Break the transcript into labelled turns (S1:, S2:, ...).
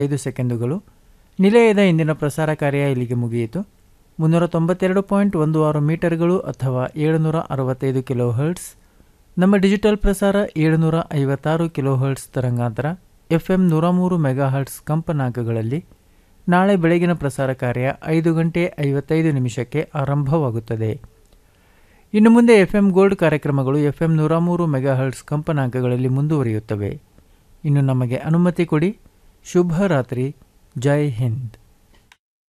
S1: ಐದು ಸೆಕೆಂಡುಗಳು ನಿಲಯದ ಇಂದಿನ ಪ್ರಸಾರ ಕಾರ್ಯ ಇಲ್ಲಿಗೆ ಮುಗಿಯಿತು ಮುನ್ನೂರ ತೊಂಬತ್ತೆರಡು ಪಾಯಿಂಟ್ ಒಂದು ಆರು ಮೀಟರ್ಗಳು ಅಥವಾ ಏಳುನೂರ ಅರವತ್ತೈದು ಕಿಲೋ ಹರ್ಟ್ಸ್ ನಮ್ಮ ಡಿಜಿಟಲ್ ಪ್ರಸಾರ ಏಳುನೂರ ಐವತ್ತಾರು ಕಿಲೋ ಹರ್ಟ್ಸ್ ತರಂಗಾಂತರ ಎಫ್ ಎಂ ನೂರ ಮೂರು ಮೆಗಾ ಹರ್ಟ್ಸ್ ಕಂಪನಾಂಕಗಳಲ್ಲಿ ನಾಳೆ ಬೆಳಗಿನ ಪ್ರಸಾರ ಕಾರ್ಯ ಐದು ಗಂಟೆ ಐವತ್ತೈದು ನಿಮಿಷಕ್ಕೆ ಆರಂಭವಾಗುತ್ತದೆ ಇನ್ನು ಮುಂದೆ ಎಫ್ ಎಂ ಗೋಲ್ಡ್ ಕಾರ್ಯಕ್ರಮಗಳು ಎಫ್ ಎಂ ನೂರ ಮೂರು ಮೆಗಾ ಹರ್ಟ್ಸ್ ಕಂಪನಾಂಕಗಳಲ್ಲಿ ಮುಂದುವರಿಯುತ್ತವೆ ಇನ್ನು ನಮಗೆ ಅನುಮತಿ ಕೊಡಿ ಶುಭ ರಾತ್ರಿ ಜೈ ಹಿಂದ್